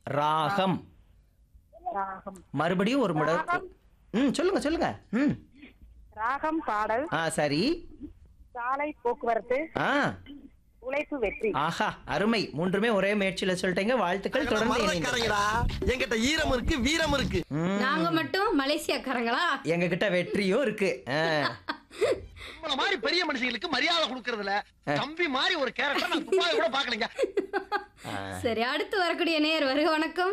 ராகம் ராகம் மறுபடியும் ஒரு முறை ம் சொல்லுங்க சொல்லுங்க ம் ராகம் பாடல் ஆ சரி சாலை போக்குவரத்து ஆ உழைப்பு வெற்றி ஆஹா அருமை மூன்றுமே ஒரே முயற்சியில சொல்லிட்டீங்க வாழ்த்துக்கள் தொடர்ந்து இணைந்து மரக்காரங்களா என்கிட்ட ஈரம் இருக்கு வீரம் இருக்கு நாங்க மட்டும் மலேசியாக்காரங்களா எங்க கிட்ட வெற்றியும் இருக்கு ஆ. உங்கள மாதிரி பெரிய மனுஷங்களுக்கு மரியாதை கொடுக்கறதுல தம்பி மாதிரி ஒரு கேரக்டர் நான் துப்பாக்கி கூட பாக்கலங்க சரி அடுத்து வரக்கூடிய நேர் வருக வணக்கம்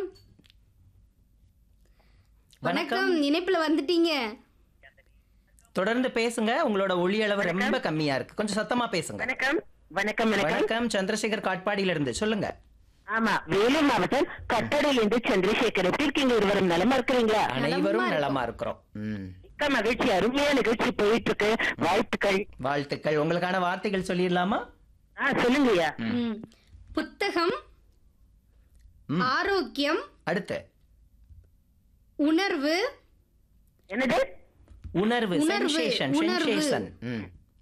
வணக்கம் இணைப்புல வந்துட்டீங்க தொடர்ந்து பேசுங்க உங்களோட ஒளி அளவு ரொம்ப கம்மியா இருக்கு கொஞ்சம் சத்தமா பேசுங்க வணக்கம் வணக்கம் வணக்கம் சந்திரசேகர் காட்பாடியில இருந்து சொல்லுங்க ஆமா வேலூர் மாவட்டம் கட்டடையில இருந்து சந்திரசேகர் எப்படி இருக்கீங்க இருவரும் நலமா இருக்கிறீங்களா அனைவரும் நலமா இருக்கிறோம் ம். மிக்க மகிழ்ச்சி அருமையா நிகழ்ச்சி போயிட்டு இருக்கு வாழ்த்துக்கள் வாழ்த்துக்கள் உங்களுக்கான வார்த்தைகள் சொல்லிடலாமா ஆ சொல்லுங்கய்யா ம். புத்தகம் ம். ஆரோக்கியம் அடுத்து உணர்வு என்னது உணர்வு உணர்வு, சென்சேஷன் உணர்வு. சென்சேஷன் ம்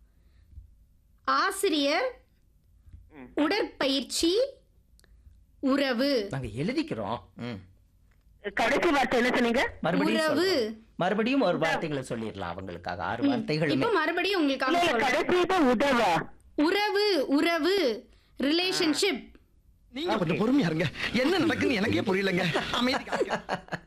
ஆசிரியர் உடற்பயிற்சி உறவு நாங்க எழுதிக்கிறோம் ம். கடைசி வார்த்தை என்ன சொன்னீங்க மறுபடியும் உறவு. சொல்றோம். மறுபடியும் ஒரு வார்த்தைகளை சொல்லிடலாம் அவங்களுக்காக ஆறு இப்ப வார்த்தைகளுமே மறுபடியும் உங்களுக்காக இல்ல, இல்ல, சொல்றேன் கடைசியில உதவா உறவு உறவு ரிலேஷன்ஷிப் நீங்க கொஞ்சம் பொறுமையா இருங்க என்ன நடக்குன்னு எனக்கே புரியலங்க அமைதி காக்க.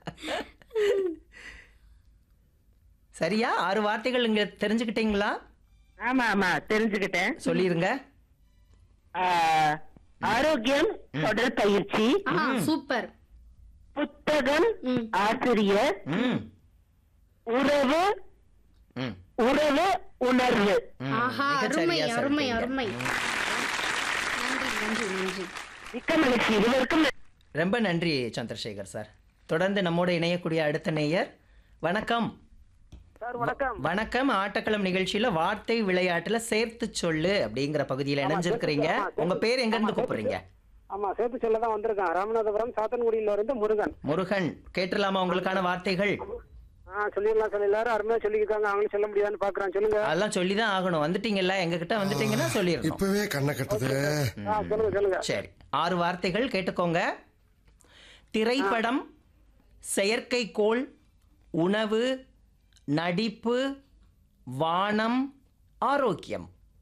சரியா ஆறு வார்த்தைகள் இங்க தெரிஞ்சுக்கிட்டீங்களா ஆமா ஆமா தெரிஞ்சுக்கிட்டேன் சொல்லிருங்க ஆ, ஆரோக்கியம் தொடர் பயிற்சி ஆ சூப்பர் புத்தகம் ம். ஆசிரியர் ம் உறவு ம் உறவு உணர்வு ம். ஆஹா மிகச் அருமை சரியா அருமை சொல்லிட்டீங்க. அருமை நன்றி நன்றி நன்றி மிக்க மகிழ்ச்சி இருவருக்கும் ரொம்ப நன்றி சந்திரசேகர் சார் தொடர்ந்து நம்மோட இணையக்கூடிய அடுத்த நேயர் வணக்கம் சார் வணக்கம் வணக்கம் ஆட்டக்களம் நிகழ்ச்சியில வார்த்தை விளையாட்டுல சேர்த்து சொல்லு அப்படிங்கிற பகுதியில இணைஞ்சிருக்கிறீங்க உங்க பேர் எங்க இருந்து கூப்பிடுறீங்க ஆமா சேர்த்து சொல்ல தான் வந்திருக்கேன் ராமநாதபுரம் சாத்தன்குடியில இருந்து முருகன் முருகன் கேட்டுலாமா உங்களுக்கான வார்த்தைகள் ஆ சொல்லிடலாம் சார் எல்லாரும் அருமையா சொல்லியிருக்காங்க அவங்களும் சொல்ல முடியாதுன்னு பாக்குறான் சொல்லுங்க அதெல்லாம் சொல்லிதான் ஆகணும் வந்துட்டீங்கல்ல எங்க கிட்ட வந்துட்டீங்கன்னா சொல்லிடணும் இப்பவே கண்ணை கட்டுது ஆ சொல்லுங்க சொல்லுங்க சரி ஆறு வார்த்தைகள் கேட்டுக்கோங்க திரைப்படம் செயற்கைக்கோள் உணவு நடிப்பு வானம் ஆரோக்கியம்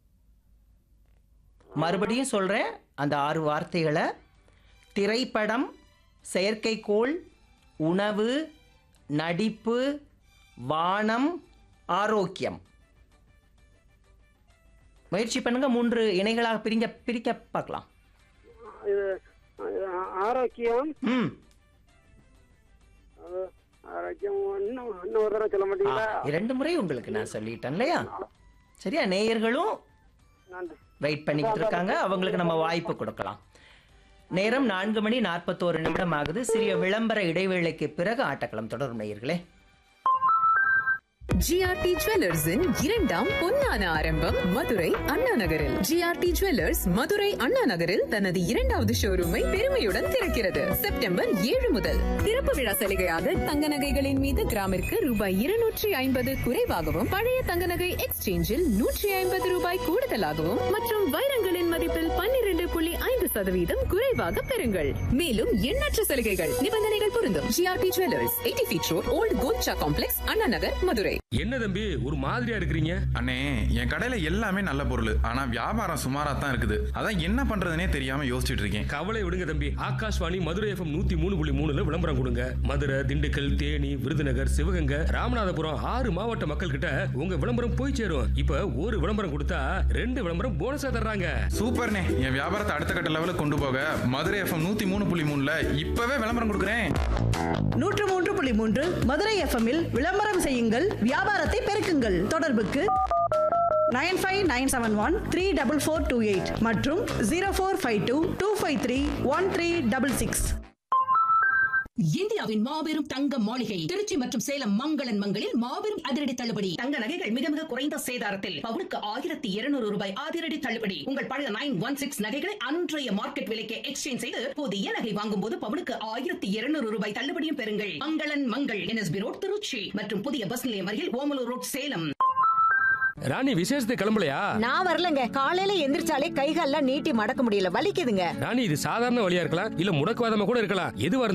மறுபடியும் சொல்றேன் அந்த ஆறு வார்த்தைகளை திரைப்படம் செயற்கைக்கோள் உணவு நடிப்பு வானம் ஆரோக்கியம் முயற்சி பண்ணுங்க மூன்று இணைகளாக பிரிங்க பிரிக்க பார்க்கலாம் இது இது ஆரோக்கியம் ம் அது ஆரோக்கியம் இன்னும் இன்னும் ஒரு தடவை சொல்ல மாட்டீங்களா ஆ, இரண்டு முறை உங்களுக்கு நான் சொல்லிட்டேன் இல்லையா சரியா நேயர்களும் நன்றி வெயிட் பண்ணிக்கிட்டு இருக்காங்க அவங்களுக்கு நம்ம வாய்ப்பு கொடுக்கலாம் நேரம் நான்கு மணி நாற்பத்தோரு நிமிடம் ஆகுது சிறிய விளம்பர இடைவேளைக்கு பிறகு ஆட்டக்களம் தொடரும் நேயர்களே ஜிஆர்டி ஜுவல்லர்ஸின் இரண்டாம் பொன்னான ஆரம்பம் மதுரை அண்ணா நகரில் ஜிஆர்டி ஜுவல்லர்ஸ் மதுரை அண்ணா நகரில் தனது இரண்டாவது ஷோரூமை பெருமையுடன் திறக்கிறது செப்டம்பர் ஏழு முதல் திறப்பு விழா சலுகையாக தங்க நகைகளின் மீது கிராமிற்கு ரூபாய் இருநூற்றி ஐம்பது குறைவாகவும் பழைய தங்க நகை எக்ஸ்சேஞ்சில் நூற்றி ஐம்பது ரூபாய் கூடுதலாகவும் மற்றும் வைரங்களின் மதிப்பில் பன்னிரண்டு புள்ளி ஐந்து சதவீதம் குறைவாக பெறுங்கள் மேலும் எண்ணற்ற சலுகைகள் நிபந்தனைகள் பொருந்தும் GRT jewellers eighty feet road old Golcha complex Anna Nagar Madurai என்ன தம்பி ஒரு மாதிரியா இருக்கிறீங்க அண்ணே என் கடையில எல்லாமே நல்ல பொருள் ஆனா வியாபாரம் சுமாரா தான் இருக்குது அதான் என்ன பண்றதுனே தெரியாம யோசிச்சுட்டு இருக்கேன் கவலை விடுங்க தம்பி ஆகாஷ்வாணி மதுரை எஃப்எம் நூத்தி மூணு புள்ளி மூணுல விளம்பரம் கொடுங்க மதுரை திண்டுக்கல் தேனி விருதுநகர் சிவகங்கை ராமநாதபுரம் ஆறு மாவட்ட மக்கள் கிட்ட உங்க விளம்பரம் போய் சேரும் இப்ப ஒரு விளம்பரம் கொடுத்தா ரெண்டு விளம்பரம் போனஸா தர்றாங்க சூப்பர்ண்ணே என் வியாபாரத்தை அடுத்த கட்ட லெவலுக்கு கொண்டு போக மதுரை எஃப்எம் நூத்தி மூணு புள்ளி மூணுல இப்பவே விளம்பரம் கொடுக்குறேன் நூற்று மூன்று புள்ளி மூன்று மதுரை எஃப்எம்மில் விளம்பரம் செய்யுங்கள் வியாபாரத்தை பெருக்குங்கள் தொடர்புக்கு nine five nine seven one three double four two eight மற்றும் zero four five two two five three one three double six இந்தியாவின் மாபெரும் தங்க மாளிகை திருச்சி மற்றும் சேலம் மங்களன் மங்களில் மாபெரும் அதிரடி தள்ளுபடி தங்க நகைகள் மிக மிக குறைந்த சேதாரத்தில் பவுனுக்கு ஆயிரத்தி இருநூறு ரூபாய் அதிரடி தள்ளுபடி உங்கள் பழைய நைன் ஒன் சிக்ஸ் நகைகளை அன்றைய மார்க்கெட் விலைக்கு எக்ஸ்சேஞ்ச் செய்து புதிய நகை வாங்கும் போது பவுனுக்கு ஆயிரத்தி இருநூறு ரூபாய் தள்ளுபடியும் பெறுங்கள் மங்களன் மங்கள் என்எஸ்பி ரோட் திருச்சி மற்றும் புதிய பஸ் நிலையம் அருகில் ஓமலூர் ரோட் சேலம் ராணி விசேஷத்துக்கு கிளம்பலையா நான் வரலங்க காலையில எந்திரிச்சாலே கைகால்லாம் நீட்டி மடக்க முடியல வலிக்குதுங்க ராணி இது சாதாரண வழியா இருக்கலாம் இல்ல முடக்குவாதமா கூட இருக்கலாம் எதுவா